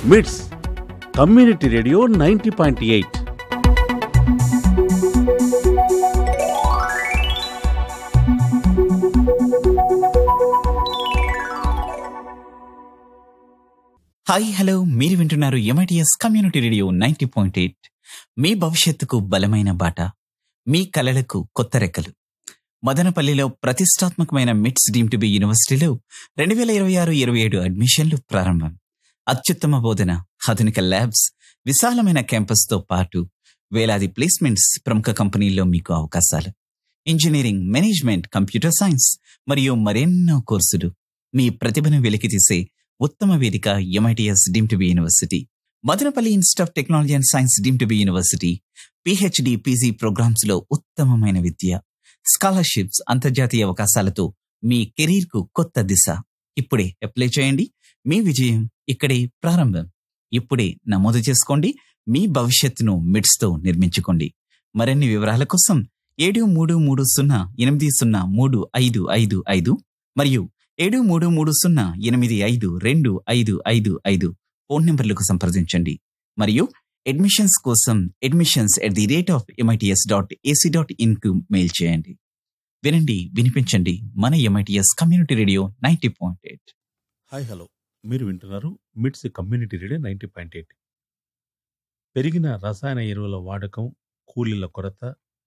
మిట్స్ community radio ninety point eight hi hello మీరు వింటున్నారు MITS community radio ninety point eight మీ భవిష్యత్తుకు బలమైన బాట మీ కలలకు కొత్త రెక్కలు మదనపల్లిలో ప్రతిష్టాత్మకమైన మిట్స్ డీమ్ టు బి యూనివర్సిటీలో రెండు వేల ఇరవై ఆరు ఇరవై ఏడు అడ్మిషన్లు ప్రారంభం అత్యుత్తమ బోధన ఆధునిక ల్యాబ్స్ విశాలమైన క్యాంపస్తో పాటు వేలాది ప్లేస్మెంట్స్ ప్రముఖ కంపెనీల్లో మీకు అవకాశాలు ఇంజనీరింగ్ మేనేజ్మెంట్ కంప్యూటర్ సైన్స్ మరియు మరెన్నో కోర్సులు మీ ప్రతిభను వెలికితీసే ఉత్తమ వేదిక MITS deemed to be university Madanapalle institute of technology and science deemed to be university PhD PG programs లో ఉత్తమమైన విద్య స్కాలర్షిప్స్ అంతర్జాతీయ అవకాశాలతో మీ కెరీర్ కు కొత్త దిశ ఇప్పుడే అప్లై చేయండి మీ విజయం ఇక్కడే ప్రారంభం ఇప్పుడే నమోదు చేసుకోండి మీ భవిష్యత్తును మిడ్స్ తో నిర్మించుకోండి మరిన్ని వివరాల కోసం ఏడు మూడు మూడు సున్నా ఎనిమిది సున్నా మూడు ఐదు ఐదు ఐదు మరియు ఏడు మూడు మూడు సున్నా ఎనిమిది ఐదు రెండు ఐదు ఐదు ఐదు ఫోన్ నెంబర్లకు సంప్రదించండి మరియు అడ్మిషన్స్ కోసం admissions at the rate of MITS dot AC dot in కు మెయిల్ చేయండి వినండి వినిపించండి మన MITS community radio ninety point eight hi hello మీరు వింటున్నారు MITS community radio ninety point eight పెరిగిన రసాయన ఎరువుల వాడకం కూలీల కొరత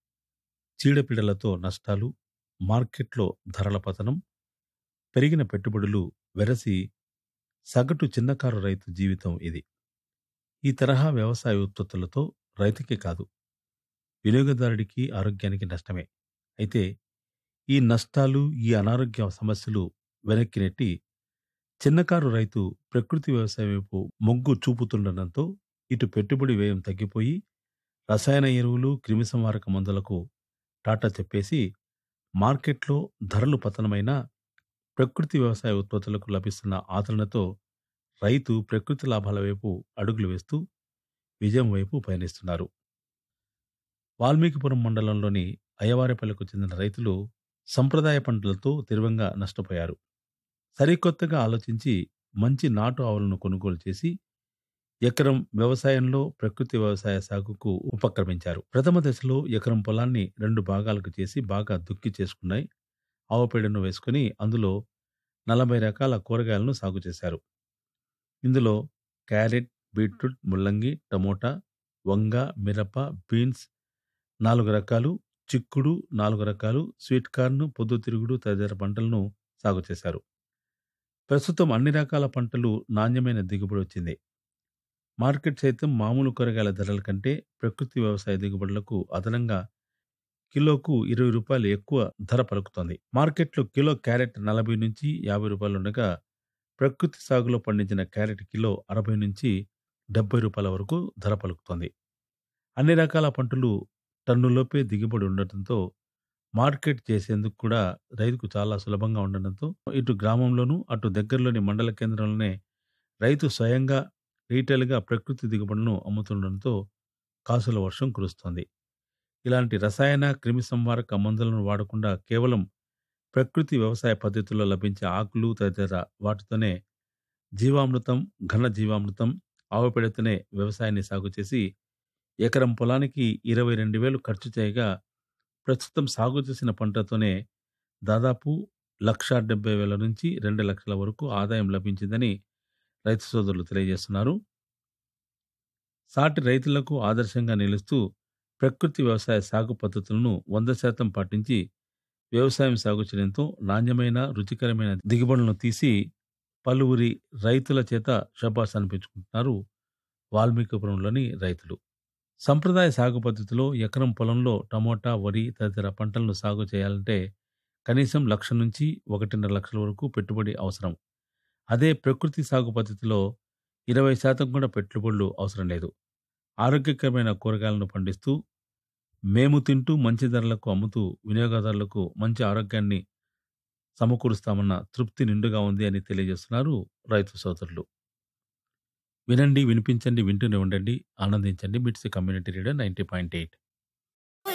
చీడపీడలతో నష్టాలు మార్కెట్లో ధరల పతనం పెరిగిన పెట్టుబడులు వెరసి సగటు చిన్నకారు రైతు జీవితం ఇది ఈ తరహా వ్యవసాయ ఉత్పత్తులతో రైతుకే కాదు వినియోగదారుడికి ఆరోగ్యానికి నష్టమే అయితే ఈ నష్టాలు ఈ అనారోగ్య సమస్యలు వెనక్కి నెట్టి చిన్నకారు రైతు ప్రకృతి వ్యవసాయం వైపు మొగ్గు చూపుతుండటంతో ఇటు పెట్టుబడి వ్యయం తగ్గిపోయి రసాయన ఎరువులు క్రిమిసంహారక మందులకు టాటా చెప్పేసి మార్కెట్లో ధరలు పతనమైన ప్రకృతి వ్యవసాయ ఉత్పత్తులకు లభిస్తున్న ఆదరణతో రైతు ప్రకృతి లాభాల వైపు అడుగులు వేస్తూ విజయం వైపు పయనిస్తున్నారు వాల్మీకిపురం మండలంలోని అయ్యవారిపల్లికు చెందిన రైతులు సంప్రదాయ పంటలతో తీవ్రంగా నష్టపోయారు సరికొత్తగా ఆలోచించి మంచి నాటు ఆవులను కొనుగోలు చేసి ఎకరం వ్యవసాయంలో ప్రకృతి వ్యవసాయ సాగుకు ఉపక్రమించారు ప్రథమ దశలో ఎకరం పొలాన్ని రెండు భాగాలకు చేసి బాగా దుక్కి చేసుకున్నాయి ఆవు పేడను వేసుకుని అందులో నలభై రకాల కూరగాయలను సాగు చేశారు ఇందులో క్యారెట్ బీట్రూట్ ముల్లంగి టమోటా వంగ మిరప బీన్స్ నాలుగు రకాలు చిక్కుడు నాలుగు రకాలు స్వీట్ కార్న్ పొద్దుతిరుగుడు తదితర పంటలను సాగు చేశారు ప్రస్తుతం అన్ని రకాల పంటలు నాణ్యమైన దిగుబడి వచ్చింది మార్కెట్ సైతం మామూలు కూరగాయల ధరల కంటే ప్రకృతి వ్యవసాయ దిగుబడులకు అదనంగా కిలోకు ఇరవై రూపాయలు ఎక్కువ ధర పలుకుతోంది మార్కెట్లో కిలో క్యారెట్ నలభై నుంచి యాభై రూపాయలు ఉండగా ప్రకృతి సాగులో పండించిన క్యారెట్ కిలో అరవై నుంచి డెబ్బై రూపాయల వరకు ధర పలుకుతోంది అన్ని రకాల పంటలు టన్నులోపే దిగుబడి ఉండటంతో మార్కెట్ చేసేందుకు కూడా రైతుకు చాలా సులభంగా ఉండడంతో ఇటు గ్రామంలోనూ అటు దగ్గరలోని మండల కేంద్రంలోనే రైతు స్వయంగా రీటైల్గా ప్రకృతి దిగుబడులను అమ్ముతుండడంతో కాసుల వర్షం కురుస్తోంది ఇలాంటి రసాయన క్రిమి సంహారక మందులను వాడకుండా కేవలం ప్రకృతి వ్యవసాయ పద్ధతుల్లో లభించే ఆకులు తదితర వాటితోనే జీవామృతం ఘన జీవామృతం ఆవుపేడతోనే వ్యవసాయాన్ని సాగు చేసి ఎకరం పొలానికి ఇరవై రెండు వేలు ఖర్చు చేయగా ప్రస్తుతం సాగు చేసిన పంటతోనే దాదాపు లక్ష డెబ్బై వేల నుంచి రెండు లక్షల వరకు ఆదాయం లభించిందని రైతు సోదరులు తెలియజేస్తున్నారు సాటి రైతులకు ఆదర్శంగా నిలుస్తూ ప్రకృతి వ్యవసాయ సాగు పద్ధతులను వంద శాతం పాటించి వ్యవసాయం సాగు చేయడంతో నాణ్యమైన రుచికరమైన దిగుబడులను తీసి పలువురి రైతుల చేత శబాస్ అనిపించుకుంటున్నారు వాల్మీకిపురంలోని రైతులు సంప్రదాయ సాగు పద్ధతిలో ఎకరం పొలంలో టమోటా వరి తదితర పంటలను సాగు చేయాలంటే కనీసం లక్ష నుంచి ఒకటిన్నర లక్షల వరకు పెట్టుబడి అవసరం అదే ప్రకృతి సాగు పద్ధతిలో ఇరవై శాతం కూడా పెట్టుబడులు అవసరం లేదు ఆరోగ్యకరమైన కూరగాయలను పండిస్తూ మేము తింటూ మంచి ధరలకు అమ్ముతూ వినియోగదారులకు మంచి ఆరోగ్యాన్ని సమకూరుస్తామన్న తృప్తి నిండుగా ఉంది అని తెలియజేస్తున్నారు రైతు సోదరులు వినండి వినిపించండి వింటూనే ఉండండి ఆనందించండి MITS community radio ninety point eight